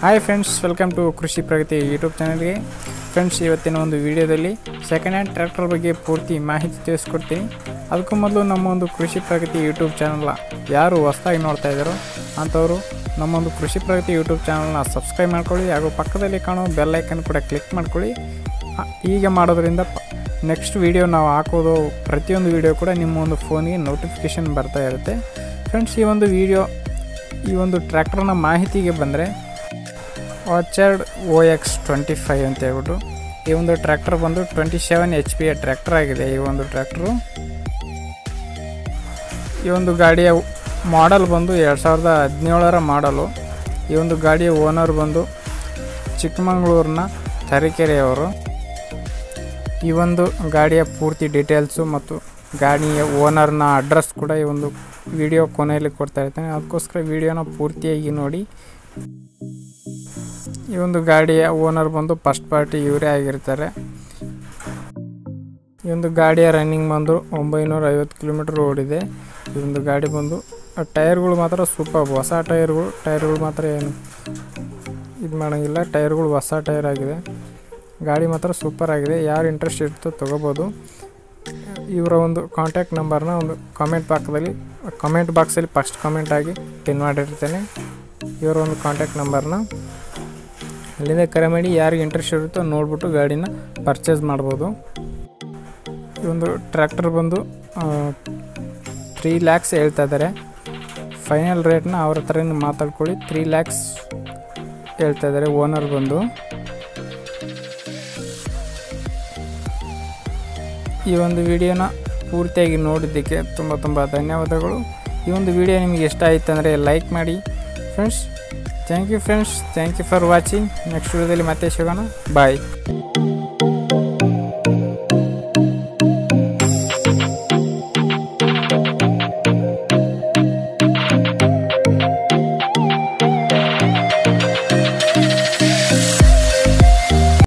hi friends welcome to ಕೃಷಿ ಪ್ರಗತಿ YouTube ಚಾನಲ್ಗೆ friends ಇವತ್ತಿನ ಒಂದು ವಿಡಿಯೋದಲ್ಲಿ ಸೆಕೆಂಡ್ ಹ್ಯಾಂಡ್ ಟ್ರ್ಯಾಕ್ಟರ್ ಬಗ್ಗೆ ಪೂರ್ತಿ ಮಾಹಿತಿ ತಿಳಿಸ್ಕೊಡ್ತೀನಿ ಅದಕ್ಕೂ ಮೊದಲು ನಮ್ಮ ಒಂದು ಕೃಷಿ ಪ್ರಗತಿ ಯೂಟ್ಯೂಬ್ ಚಾನಲ್ನ ಯಾರು ಹೊಸ್ದಾಗಿ ನೋಡ್ತಾ ಇದ್ದಾರೋ ಅಂಥವರು ನಮ್ಮೊಂದು ಕೃಷಿ ಪ್ರಗತಿ ಯೂಟ್ಯೂಬ್ ಚಾನಲ್ನ ಸಬ್ಸ್ಕ್ರೈಬ್ ಮಾಡ್ಕೊಳ್ಳಿ ಹಾಗೂ ಪಕ್ಕದಲ್ಲಿ ಕಾಣೋ ಬೆಲ್ ಐಕನ್ ಕೂಡ ಕ್ಲಿಕ್ ಮಾಡ್ಕೊಳ್ಳಿ ಆ, ಹೀಗೆ ಮಾಡೋದ್ರಿಂದ ನೆಕ್ಸ್ಟ್ ವಿಡಿಯೋ ನಾವು ಹಾಕೋದು ಪ್ರತಿಯೊಂದು ವಿಡಿಯೋ ಕೂಡ ನಿಮ್ಮ ಒಂದು ಫೋನಿಗೆ ನೋಟಿಫಿಕೇಷನ್ ಬರ್ತಾ ಇರುತ್ತೆ ಫ್ರೆಂಡ್ಸ್ ಈ ಒಂದು ವಿಡಿಯೋ ಈ ಒಂದು ಟ್ರ್ಯಾಕ್ಟರ್ನ ಮಾಹಿತಿಗೆ ಬಂದರೆ orchard O X twenty five ಅಂತ ಹೇಳ್ಬಿಟ್ಟು ಈ ಒಂದು ಟ್ರ್ಯಾಕ್ಟರ್ ಬಂದು ಟ್ವೆಂಟಿ ಸೆವೆನ್ ಎಚ್ ಪಿ ಟ್ರ್ಯಾಕ್ಟರ್ ಆಗಿದೆ ಈ ಒಂದು ಟ್ರ್ಯಾಕ್ಟರು ಈ ಒಂದು ಗಾಡಿಯ ಮಾಡಲ್ ಬಂದು ಎರಡು ಸಾವಿರದ ಹದಿನೇಳರ ಮಾಡಲು ಈ ಒಂದು ಗಾಡಿಯ ಓನರ್ ಬಂದು ಚಿಕ್ಕಮಗಳೂರಿನ ತರೀಕೆರೆಯವರು ಈ ಒಂದು ಗಾಡಿಯ ಪೂರ್ತಿ ಡೀಟೇಲ್ಸು ಮತ್ತು ಗಾಡಿಯ ಓನರ್ನ ಅಡ್ರೆಸ್ ಕೂಡ ಈ ಒಂದು ವಿಡಿಯೋ ಕೊನೆಯಲ್ಲಿ ಕೊಡ್ತಾ ಇರ್ತಾನೆ ಅದಕ್ಕೋಸ್ಕರ ವಿಡಿಯೋನ ಪೂರ್ತಿಯಾಗಿ ನೋಡಿ ಈ ಒಂದು ಗಾಡಿಯ ಓನರ್ ಬಂದು ಫಸ್ಟ್ ಪಾರ್ಟಿ ಇವರೇ ಆಗಿರ್ತಾರೆ ಈ ಒಂದು ಗಾಡಿಯ ರನ್ನಿಂಗ್ ಬಂದು ಒಂಬೈನೂರ ಐವತ್ತು ಕಿಲೋಮೀಟರ್ ಓಡಿದೆ ಈ ಒಂದು ಗಾಡಿ ಬಂದು ಆ ಟೈರ್ಗಳು ಮಾತ್ರ ಸೂಪರ್ ಹೊಸ ಟೈರ್ಗಳು ಟೈರ್ಗಳು ಮಾತ್ರ ಏನು ಇದು ಮಾಡೋಂಗಿಲ್ಲ ಟೈರ್ಗಳು ಹೊಸ ಟೈರ್ ಆಗಿದೆ ಗಾಡಿ ಮಾತ್ರ ಸೂಪರ್ ಆಗಿದೆ ಯಾರು ಇಂಟ್ರೆಸ್ಟ್ ಇರ್ತೋ ತೊಗೋಬೋದು ಇವರ ಒಂದು ಕಾಂಟ್ಯಾಕ್ಟ್ ನಂಬರ್ನ ಒಂದು ಕಾಮೆಂಟ್ ಬಾಕ್ಸಲ್ಲಿ ಕಮೆಂಟ್ ಬಾಕ್ಸಲ್ಲಿ ಫಸ್ಟ್ ಕಾಮೆಂಟ್ ಆಗಿ ಪಿನ್ ಮಾಡಿರ್ತೇನೆ ಇವರ ಒಂದು ಕಾಂಟ್ಯಾಕ್ಟ್ ನಂಬರ್ನ ಅಲ್ಲಿಂದ ಕರೆ ಮಾಡಿ ಯಾರಿಗೆ ಇಂಟ್ರೆಸ್ಟ್ ಇರುತ್ತೋ ನೋಡ್ಬಿಟ್ಟು ಗಾಡಿನ ಪರ್ಚೇಸ್ ಮಾಡ್ಬೋದು ಈ ಒಂದು ಟ್ರ್ಯಾಕ್ಟರ್ ಬಂದು ತ್ರೀ ಲ್ಯಾಕ್ಸ್ ಹೇಳ್ತಾ ಇದ್ದಾರೆ ಫೈನಲ್ ರೇಟ್ನ ಅವ್ರ ಹತ್ರನೇ ಮಾತಾಡ್ಕೊಳ್ಳಿ ತ್ರೀ ಲ್ಯಾಕ್ಸ್ ಹೇಳ್ತಾ ಇದ್ದಾರೆ ಓನರ್ ಬಂದು ಈ ಒಂದು ವಿಡಿಯೋನ ಪೂರ್ತಿಯಾಗಿ ನೋಡಿದ್ದಕ್ಕೆ ತುಂಬ ತುಂಬ ಧನ್ಯವಾದಗಳು ಈ ಒಂದು ವಿಡಿಯೋ ನಿಮಗೆ ಇಷ್ಟ ಆಯಿತು ಅಂದರೆ ಲೈಕ್ ಮಾಡಿ friends thank you friends thank you for watching next ವಿಡಿಯೋದಲ್ಲಿ ಮತ್ತೆ ಸಿಗೋಣ ಬಾಯ್